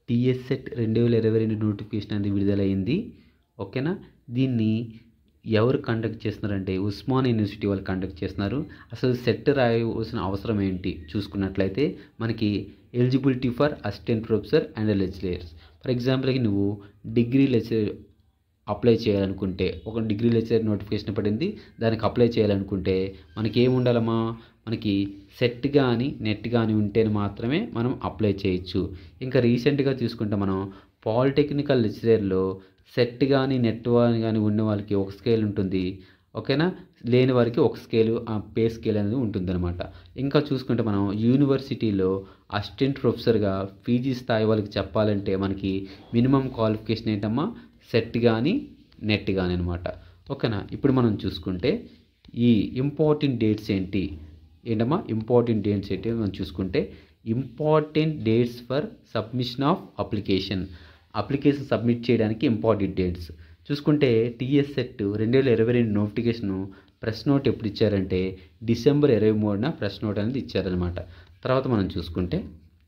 టీఎస్సెట్ రెండు వేల ఇరవై రెండు నోటిఫికేషన్ అనేది విడుదలైంది ఓకేనా దీన్ని ఎవరు కండక్ట్ చేస్తున్నారంటే ఉస్మాన్ యూనివర్సిటీ వాళ్ళు కండక్ట్ చేస్తున్నారు అసలు సెట్ రాయవలసిన అవసరం ఏంటి చూసుకున్నట్లయితే మనకి eligibility for assistant professor and lecturers for ఎగ్జాంపుల్కి నువ్వు డిగ్రీ లెక్చర్ అప్లై చేయాలనుకుంటే ఒక డిగ్రీ లెక్చర్ నోటిఫికేషన్ పడింది దానికి అప్లై చేయాలనుకుంటే మనకి ఏమి ఉండాలమ్మా మనకి సెట్ కానీ నెట్ కానీ ఉంటేనే మాత్రమే మనం అప్లై చేయొచ్చు ఇంకా రీసెంట్గా చూసుకుంటే మనం పాలిటెక్నికల్ లెక్చరర్లో సెట్ కానీ నెట్ కానీ ఉన్న వాళ్ళకి ఒక స్కేల్ ఉంటుంది ఓకేనా లేని వారికి ఒక స్కేలు ఆ పే స్కేల్ అనేది ఉంటుందన్నమాట ఇంకా చూసుకుంటే మనం యూనివర్సిటీలో అసిస్టెంట్ ప్రొఫెసర్గా పీజీ స్థాయి వాళ్ళకి చెప్పాలంటే మనకి మినిమం క్వాలిఫికేషన్ ఏంటమ్మా సెట్ కానీ నెట్ కానీ అనమాట ఓకేనా ఇప్పుడు మనం చూసుకుంటే ఈ ఇంపార్టెంట్ డేట్స్ ఏంటి ఏంటమ్మా ఇంపార్టెంట్ డేట్స్ ఏంటి మనం చూసుకుంటే important dates for submission of application application submit చేయడానికి ఇంపార్టెంట్ డేట్స్ చూసుకుంటే టీఎస్ సెట్ రెండు వేల ఇరవై రెండు నోటిఫికేషను ప్రెస్ నోట్ ఎప్పుడు ఇచ్చారంటే డిసెంబర్ ఇరవై మూడున ప్రెస్ నోట్ అనేది ఇచ్చారనమాట తర్వాత మనం చూసుకుంటే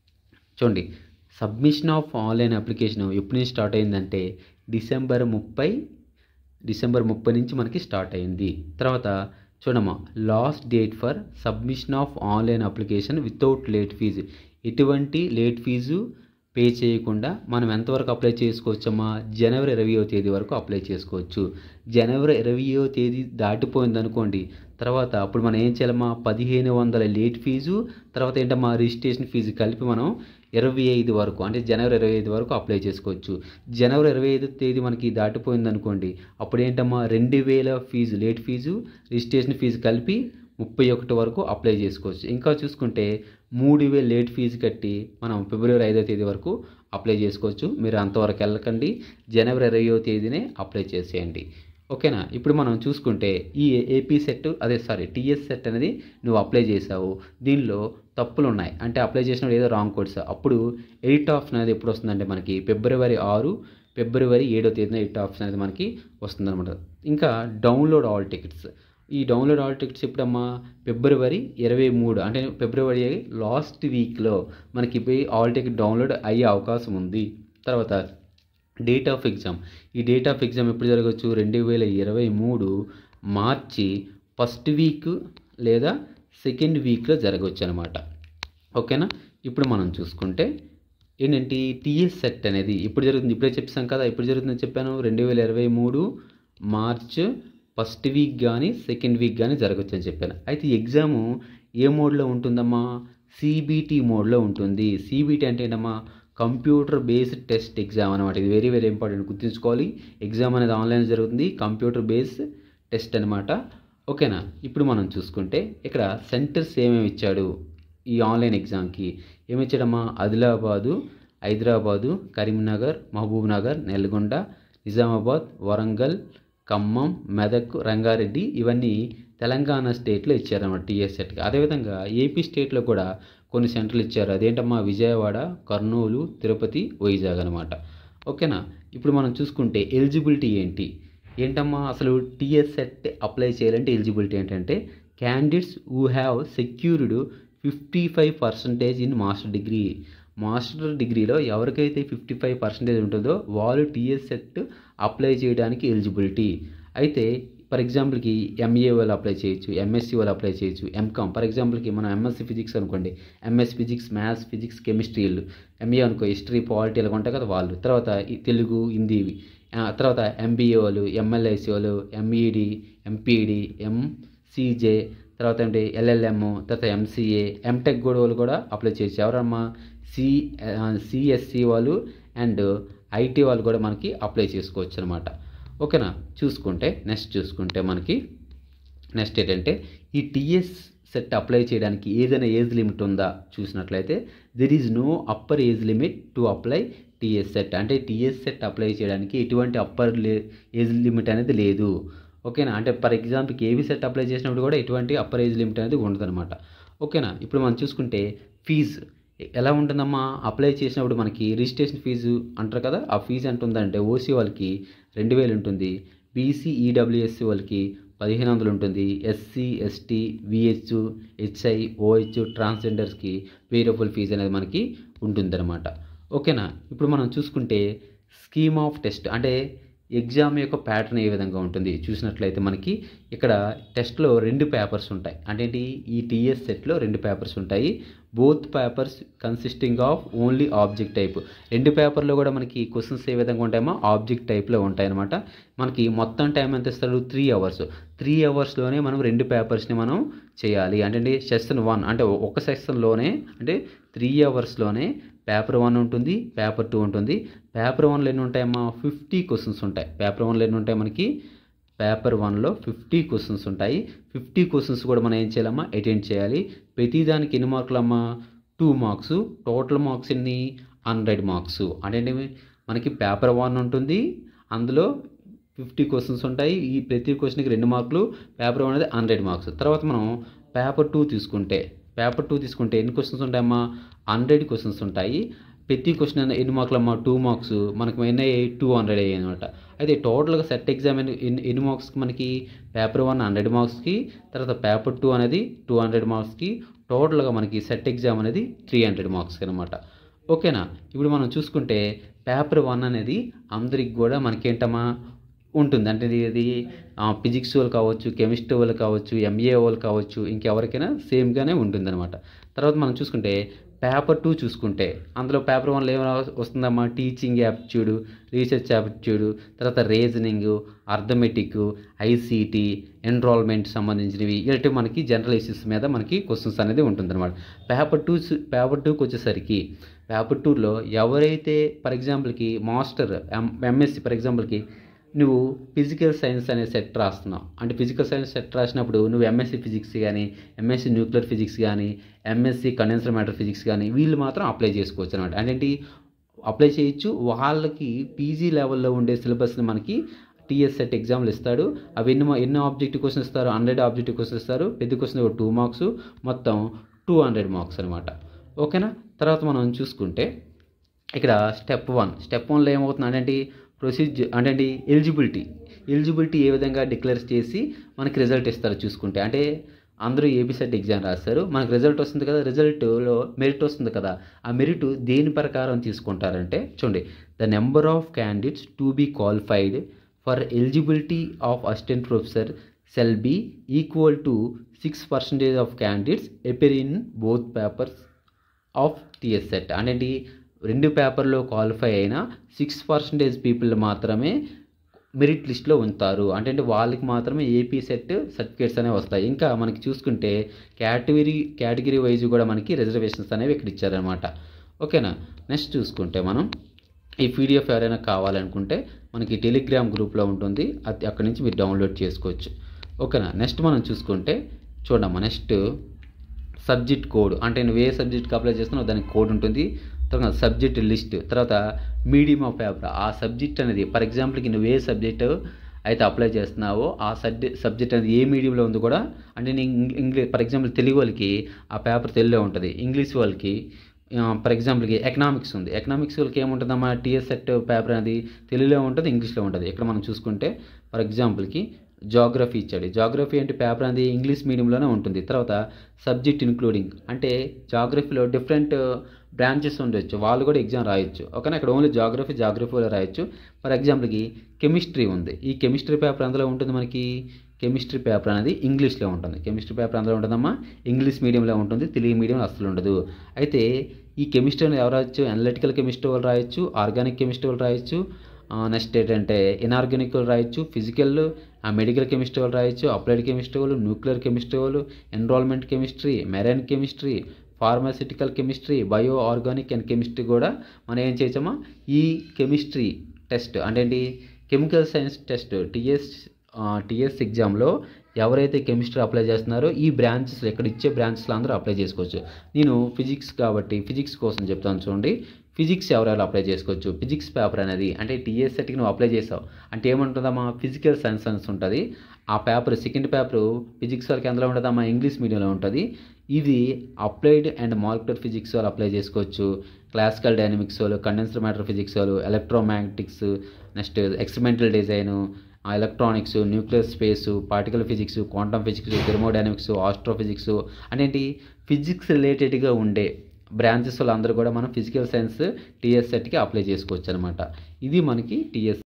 చూడండి సబ్మిషన్ ఆఫ్ ఆన్లైన్ అప్లికేషన్ ఎప్పటి నుంచి స్టార్ట్ అయిందంటే డిసెంబర్ ముప్పై డిసెంబర్ ముప్పై నుంచి మనకి స్టార్ట్ అయింది తర్వాత చూడమ్మా last date for submission of online application without late fee ఎటువంటి లేట్ ఫీజు పే చేయకుండా మనం ఎంతవరకు అప్లై చేసుకోవచ్చమ్మా జనవరి ఇరవయో తేదీ వరకు అప్లై చేసుకోవచ్చు జనవరి ఇరవయో తేదీ దాటిపోయింది అనుకోండి తర్వాత అప్పుడు మనం ఏం చేయాలమ్మా పదిహేను వందల లేట్ ఫీజు తర్వాత ఏంటమ్మా రిజిస్ట్రేషన్ ఫీజు కలిపి మనం ఇరవై ఐదు వరకు అంటే జనవరి ఇరవై ఐదు వరకు అప్లై చేసుకోవచ్చు జనవరి ఇరవై ఐదు తేదీ మనకి దాటిపోయింది అనుకోండి అప్పుడు ఏంటమ్మా రెండు వేల fee late fee registration fee కలిపి ముప్పై ఒకటి వరకు అప్లై చేసుకోవచ్చు ఇంకా చూసుకుంటే మూడు వేలు లేట్ ఫీజు కట్టి మనం ఫిబ్రవరి ఐదో తేదీ వరకు అప్లై చేసుకోవచ్చు మీరు అంతవరకు వెళ్ళకండి జనవరి ఇరవయో తేదీనే అప్లై చేసేయండి ఓకేనా ఇప్పుడు మనం చూసుకుంటే ఈ ఏపీ సెట్ అదే సారీ టీఎస్ సెట్ అనేది నువ్వు అప్లై చేసావు దీనిలో తప్పులు ఉన్నాయి అంటే అప్లై చేసినప్పుడు ఏదో రాంగ్ కోడ్స్ అప్పుడు ఎయిట్ ఆప్షన్ అనేది ఎప్పుడు వస్తుందంటే మనకి ఫిబ్రవరి ఆరు ఫిబ్రవరి ఏడో తేదీన ఎయిట్ ఆప్షన్ అనేది మనకి వస్తుందన్నమాట ఇంకా డౌన్లోడ్ ఆల్ టికెట్స్ ఈ డౌన్లోడ్ ఆల్ టికెట్స్ ఎప్పుడమ్మా ఫిబ్రవరి ఇరవై మూడు అంటే ఫిబ్రవరి లాస్ట్ వీక్లో మనకి పోయి ఆల్ టికెట్ డౌన్లోడ్ అయ్యే అవకాశం ఉంది తర్వాత డేట్ ఆఫ్ ఎగ్జామ్ ఈ డేట్ ఆఫ్ ఎగ్జామ్ ఎప్పుడు జరగవచ్చు రెండు వేల ఇరవై మూడు మార్చి ఫస్ట్ వీక్ లేదా సెకండ్ వీక్లో జరగవచ్చు అనమాట ఓకేనా ఇప్పుడు మనం చూసుకుంటే ఏంటంటే టీఎస్ సెట్ అనేది ఇప్పుడు జరుగుతుంది ఇప్పుడే చెప్పాం కదా ఇప్పుడు జరుగుతుందని చెప్పాను రెండు వేల ఇరవై మూడు మార్చ్ ఫస్ట్ వీక్ కానీ సెకండ్ వీక్ కానీ జరగచ్చు అని చెప్పాను అయితే ఎగ్జాము ఏ మోడ్లో ఉంటుందమ్మా సిబిటి మోడ్లో ఉంటుంది సిబిటి అంటే ఏంటమ్మా కంప్యూటర్ బేస్డ్ టెస్ట్ ఎగ్జామ్ అనమాట ఇది వెరీ వెరీ ఇంపార్టెంట్ గుర్తుంచుకోవాలి ఎగ్జామ్ అనేది ఆన్లైన్ జరుగుతుంది కంప్యూటర్ బేస్డ్ టెస్ట్ అనమాట ఓకేనా ఇప్పుడు మనం చూసుకుంటే ఇక్కడ సెంటర్స్ ఏమేమి ఇచ్చాడు ఈ ఆన్లైన్ ఎగ్జామ్కి ఏమి ఇచ్చాడమ్మా ఆదిలాబాదు హైదరాబాదు కరీంనగర్ మహబూబ్ నగర్ నల్గొండ నిజామాబాద్ వరంగల్ ఖమ్మం మెదక్ రంగారెడ్డి ఇవన్నీ తెలంగాణ స్టేట్లో ఇచ్చారన్నమాట టీఎస్ సెట్కి అదేవిధంగా ఏపీ స్టేట్లో కూడా కొన్ని సెంటర్లు ఇచ్చారు అదేంటమ్మా విజయవాడ కర్నూలు తిరుపతి వైజాగ్ అనమాట ఓకేనా ఇప్పుడు మనం చూసుకుంటే ఎలిజిబిలిటీ ఏంటి ఏంటమ్మా అసలు టీఎస్ సెట్ అప్లై చేయాలంటే ఎలిజిబిలిటీ ఏంటంటే candidates who have secured fifty five percentage in master degree master డిగ్రీలో ఎవరికైతే ఫిఫ్టీ ఫైవ్ పర్సెంటేజ్ ఉంటుందో వాళ్ళు టీఎస్ సెట్ అప్లై చేయడానికి ఎలిజిబిలిటీ అయితే ఫర్ ఎగ్జాంపుల్కి ఎంఏ వాళ్ళు అప్లై చేయొచ్చు ఎంఎస్సి వాళ్ళు అప్లై చేయొచ్చు ఎంకామ్ ఫర్ ఎగ్జాంపుల్కి మనం ఎంఎస్సి ఫిజిక్స్ అనుకోండి ఎంఎస్ ఫిజిక్స్ మ్యాథ్స్ ఫిజిక్స్ కెమిస్ట్రీలు ఎంఏ అనుకో హిస్టరీ పాలిటీ ఇలా ఉంటాయి కదా వాళ్ళు తర్వాత ఈ తెలుగు హిందీ ఆ, తర్వాత ఎంబీఏ వాళ్ళు ఎంఎల్ఐసి వాళ్ళు ఎంఈడి ఎంపీడి ఎంసీజే తర్వాత ఏంటి ఎల్ఎల్ఎం తర్వాత ఎంసీఏ ఎంటెక్ కూడా వాళ్ళు కూడా అప్లై చేయొచ్చు ఎవరమ్మా సి సిఎస్సి వాళ్ళు అండ్ ఐటీ వాళ్ళు కూడా మనకి అప్లై చేసుకోవచ్చు అనమాట ఓకేనా చూసుకుంటే నెక్స్ట్ చూసుకుంటే మనకి నెక్స్ట్ ఏంటంటే ఈ టీఎస్ సెట్ అప్లై చేయడానికి ఏదైనా ఏజ్ లిమిట్ ఉందా చూసినట్లయితే there is no upper age limit to apply TS SET అంటే టీఎస్ సెట్ అప్లై చేయడానికి ఎటువంటి అప్పర్ ఏజ్ లిమిట్ అనేది లేదు ఓకేనా అంటే ఫర్ ఎగ్జాంపుల్కి ఏవి సెట్ అప్లై చేసినప్పుడు కూడా ఎటువంటి అప్పర్ ఏజ్ లిమిట్ అనేది ఉండదన్నమాట ఓకేనా ఇప్పుడు మనం చూసుకుంటే ఫీజు ఎలా ఉంటుందమ్మా అప్లై చేసినప్పుడు మనకి రిజిస్ట్రేషన్ ఫీజు అంటారు కదా ఆ ఫీజు ఎంత ఉందంటే ఓసీ వాళ్ళకి రెండు వేలు ఉంటుంది బీసీ ఈడబ్ల్యూఎస్సీ వాళ్ళకి పదిహేను వందలు ఉంటుంది SC ST VH HI OH ట్రాన్స్జెండర్స్కి వేరియబుల్ ఫీజు అనేది మనకి ఉంటుందన్నమాట ఓకేనా ఇప్పుడు మనం చూసుకుంటే స్కీమ్ ఆఫ్ టెస్ట్ అంటే ఎగ్జామ్ యొక్క ప్యాటర్న్ ఏ విధంగా ఉంటుంది చూసినట్లయితే మనకి ఇక్కడ టెస్ట్లో రెండు పేపర్స్ ఉంటాయి అంటే ఏంటి ఈ టీఎస్ సెట్లో రెండు పేపర్స్ ఉంటాయి both papers consisting of only objective type రెండు పేపర్లో కూడా మనకి క్వశ్చన్స్ ఏ విధంగా ఉంటాయేమో ఆబ్జెక్ట్ టైప్లో ఉంటాయన్నమాట మనకి మొత్తం టైం ఎంత ఇస్తారు త్రీ అవర్స్ త్రీ అవర్స్లోనే మనం రెండు పేపర్స్ని మనం చేయాలి అంటే సెషన్ వన్ అంటే ఒక సెక్షన్లోనే అంటే త్రీ అవర్స్లోనే పేపర్ వన్ ఉంటుంది పేపర్ టూ ఉంటుంది పేపర్ వన్లో ఎన్ని ఉంటాయమ్మా ఫిఫ్టీ క్వశ్చన్స్ ఉంటాయి పేపర్ వన్లో ఎన్ని ఉంటాయి మనకి పేపర్ వన్లో ఫిఫ్టీ క్వశ్చన్స్ ఉంటాయి ఫిఫ్టీ క్వశ్చన్స్ కూడా మనం ఏం చేయాలమ్మా అటెండ్ చేయాలి ప్రతి దానికి ఎన్ని మార్కులమ్మా టూ మార్క్స్ టోటల్ మార్క్స్ ఎన్ని హండ్రెడ్ మార్క్స్ అంటే ఏంటి? మనకి పేపర్ వన్ ఉంటుంది అందులో ఫిఫ్టీ క్వశ్చన్స్ ఉంటాయి ఈ ప్రతి క్వశ్చన్కి రెండు మార్కులు పేపర్ వన్ అనేది హండ్రెడ్ మార్క్స్ తర్వాత మనం పేపర్ టూ తీసుకుంటే పేపర్ టూ తీసుకుంటే ఎన్ని క్వశ్చన్స్ ఉంటాయమ్మా హండ్రెడ్ క్వశ్చన్స్ ఉంటాయి ప్రతి క్వశ్చన్ ఎన్ని మార్కులు అమ్మా టూ మార్క్స్ మనకి ఎన్ని అయ్యాయి టూ హండ్రెడ్ అయ్యాయి అనమాట అయితే టోటల్గా సెట్ ఎగ్జామ్ ఎన్ని ఎన్ని- ఎన్ని మార్క్స్కి మనకి పేపర్ వన్ హండ్రెడ్ మార్క్స్కి తర్వాత పేపర్ టూ అనేది టూ హండ్రెడ్ మార్క్స్కి టోటల్గా మనకి సెట్ ఎగ్జామ్ అనేది త్రీ హండ్రెడ్ మార్క్స్కి అనమాట ఓకేనా ఇప్పుడు మనం చూసుకుంటే పేపర్ వన్ అనేది అందరికి కూడా మనకేంటమ్మా ఉంటుంది అంటే ఇది ఇది ఫిజిక్స్ వాళ్ళు కావచ్చు కెమిస్ట్రీ వాళ్ళు కావచ్చు ఎంఏ వాళ్ళు కావచ్చు ఇంకెవరికైనా సేమ్గానే ఉంటుందన్నమాట తర్వాత మనం చూసుకుంటే పేపర్ టూ చూసుకుంటే అందులో పేపర్ వన్లో ఏమైనా వస్తుందమ్మా టీచింగ్ యాప్ట్యూడ్ రీసెర్చ్ యాప్ట్యూడ్ తర్వాత రీజనింగ్ అర్థమెటిక్ ఐసీటీ ఎన్రోల్మెంట్ సంబంధించినవి ఇలాంటివి మనకి జనరల్ ఇష్యూస్ మీద మనకి క్వశ్చన్స్ అనేది ఉంటుందన్నమాట పేపర్ టూ పేపర్ టూకి వచ్చేసరికి పేపర్ టూలో ఎవరైతే ఫర్ ఎగ్జాంపుల్కి మాస్టర్ ఎం ఎంఎస్సి ఫర్ ఎగ్జాంపుల్కి నువ్వు ఫిజికల్ సైన్స్ అనే సెట్ రాస్తున్నావు అంటే ఫిజికల్ సైన్స్ సెట్ రాసినప్పుడు నువ్వు ఎంఎస్సి ఫిజిక్స్ కానీ ఎంఎస్సి న్యూక్లియర్ ఫిజిక్స్ కానీ ఎంఎస్సి కండెన్సర్ మ్యాటర్ ఫిజిక్స్ కానీ వీళ్ళు మాత్రం అప్లై చేసుకోవచ్చు అనమాట అంటే ఏంటి అప్లై చేయొచ్చు వాళ్ళకి పీజీ లెవెల్లో ఉండే సిలబస్ని మనకి టీఎస్ సెట్ ఎగ్జామ్లు ఇస్తాడు అవి ఎన్ని మా- ఎన్ని ఆబ్జెక్టివ్ క్వశ్చన్ ఇస్తారు హండ్రెడ్ ఆబ్జెక్టివ్ క్వశ్చన్ ఇస్తారు పెద్ద క్వశ్చన్ టూ మార్క్స్ మొత్తం టూ హండ్రెడ్ మార్క్స్ అనమాట ఓకేనా తర్వాత మనం చూసుకుంటే ఇక్కడ స్టెప్ వన్ స్టెప్ వన్లో ఏమవుతుంది అంటే ప్రొసీజర్ అంటే ఎలిజిబిలిటీ ఎలిజిబిలిటీ ఏ విధంగా డిక్లేర్ చేసి మనకి రిజల్ట్ ఇస్తారు చూసుకుంటే అంటే అందరూ ఏపీ సెట్ ఎగ్జామ్ రాస్తారు మనకి రిజల్ట్ వస్తుంది కదా రిజల్ట్లో మెరిట్ వస్తుంది కదా ఆ మెరిట్ దేని ప్రకారం తీసుకుంటారంటే చూడండి the number of candidates to be qualified for eligibility of assistant professor shall be equal to six percentage of candidates appear in both papers of TS SET అనేది రెండు పేపర్లో క్వాలిఫై అయిన సిక్స్ పర్సెంటేజ్ పీపుల్ మాత్రమే merit లిస్ట్లో ఉంటారు అంటే అంటే వాళ్ళకి మాత్రమే ఏపీ సెట్ సర్టిఫికేట్స్ అనేవి వస్తాయి ఇంకా మనకి చూసుకుంటే కేటగిరీ కేటగిరీ వైజ్ కూడా మనకి రిజర్వేషన్స్ అనేవి ఇక్కడ ఇచ్చారనమాట ఓకేనా నెక్స్ట్ చూసుకుంటే మనం ఈ పీడిఎఫ్ ఎవరైనా కావాలనుకుంటే మనకి టెలిగ్రామ్ గ్రూప్లో ఉంటుంది అది అక్కడి నుంచి మీరు డౌన్లోడ్ చేసుకోవచ్చు ఓకేనా నెక్స్ట్ మనం చూసుకుంటే చూడమ్మా నెక్స్ట్ సబ్జెక్ట్ కోడ్ అంటే నువ్వు ఏ సబ్జెక్ట్కి అప్లై చేస్తున్నావు దానికి కోడ్ ఉంటుంది తర్వాత సబ్జెక్ట్ లిస్ట్ తర్వాత మీడియం ఆఫ్ పేపర్ ఆ సబ్జెక్ట్ అనేది ఫర్ ఎగ్జాంపుల్కి నువ్వు ఏ సబ్జెక్ట్ అయితే అప్లై చేస్తున్నావో ఆ సబ్జెక్ట్ సబ్జెక్ట్ అనేది ఏ మీడియంలో ఉంది కూడా అంటే నీ ఇంగ్లీష్ ఫర్ ఎగ్జాంపుల్ తెలుగు వాళ్ళకి ఆ పేపర్ తెలుగులో ఉంటుంది ఇంగ్లీష్ వాళ్ళకి ఫర్ ఎగ్జాంపుల్కి ఎకనామిక్స్ ఉంది ఎకనామిక్స్ వాళ్ళకి ఏముంటుందమ్మా టీఎస్ సెట్ పేపర్ అనేది తెలుగులో ఉంటుంది ఇంగ్లీష్లో ఉంటుంది ఇక్కడ మనం చూసుకుంటే ఫర్ ఎగ్జాంపుల్కి జాగ్రఫీ ఇచ్చాడు జాగ్రఫీ అంటే పేపర్ అనేది ఇంగ్లీష్ మీడియంలోనే ఉంటుంది తర్వాత సబ్జెక్ట్ ఇన్క్లూడింగ్ అంటే జాగ్రఫీలో డిఫరెంట్ బ్రాంచెస్ ఉండొచ్చు వాళ్ళు కూడా ఎగ్జామ్ రాయొచ్చు ఓకేనా ఇక్కడ ఓన్లీ జాగ్రఫీ జాగ్రఫీలో రాయొచ్చు ఫర్ ఎగ్జాంపుల్కి కెమిస్ట్రీ ఉంది ఈ కెమిస్ట్రీ పేపర్ అందులో ఉంటుంది మనకి కెమిస్ట్రీ పేపర్ అనేది ఇంగ్లీష్లో ఉంటుంది కెమిస్ట్రీ పేపర్ అందులో ఉంటుందమ్మా ఇంగ్లీష్ మీడియంలో ఉంటుంది తెలుగు మీడియం అసలు ఉండదు అయితే ఈ కెమిస్ట్రీ అనేది ఎవరు రాయొచ్చు అనలిటికల్ కెమిస్ట్రీ వాళ్ళు రాయొచ్చు ఆర్గానిక్ కెమిస్ట్రీ వాళ్ళు రాయొచ్చు నెక్స్ట్ ఏంటంటే ఇనార్గానిక్ వాళ్ళు రాయొచ్చు ఫిజికల్ మెడికల్ కెమిస్ట్రీ వాళ్ళు రాయొచ్చు అప్లైడ్ కెమిస్ట్రీ వాళ్ళు న్యూక్లియర్ కెమిస్ట్రీ వాళ్ళు enrolment chemistry marine chemistry pharmaceutical chemistry bio organic and chemistry కూడా మనం ఏం చేయొచ్చమ్మా ఈ కెమిస్ట్రీ టెస్ట్ అంటే ఏంటి chemical science test TS TS ఎగ్జామ్లో ఎవరైతే కెమిస్ట్రీ అప్లై చేస్తున్నారో ఈ బ్రాంచెస్ ఇక్కడ ఇచ్చే బ్రాంచెస్లో అందరూ అప్లై చేసుకోవచ్చు నేను ఫిజిక్స్ కాబట్టి ఫిజిక్స్ కోసం చెప్తాను చూడండి ఫిజిక్స్ ఎవరెవరు అప్లై చేసుకోవచ్చు ఫిజిక్స్ పేపర్ అనేది అంటే టీఎస్ సెట్కి నువ్వు అప్లై చేసావు అంటే ఏముంటుందమ్మా ఫిజికల్ సైన్స్ అని ఉంటుంది ఆ పేపర్ సెకండ్ పేపర్ ఫిజిక్స్ వాళ్ళకి ఎందులో ఉంటుందమ్మా ఇంగ్లీష్ మీడియంలో ఉంటుంది ఇది అప్లైడ్ అండ్ మాలిక్యులర్ ఫిజిక్స్ వాళ్ళు అప్లై చేసుకోవచ్చు క్లాసికల్ డైనమిక్స్ వాళ్ళు కండెన్సర్ మ్యాటర్ ఫిజిక్స్ వాళ్ళు electromagnetics next experimental design electronics nuclear space particle physics quantum physics thermodynamics astrophysics అనేటి ఫిజిక్స్ రిలేటెడ్గా ఉండే బ్రాంచెస్ వాళ్ళందరూ కూడా మనం ఫిజికల్ సైన్స్ టీఎస్ సెట్కి అప్లై చేసుకోవచ్చు అనమాట ఇది మనకి టీఎస్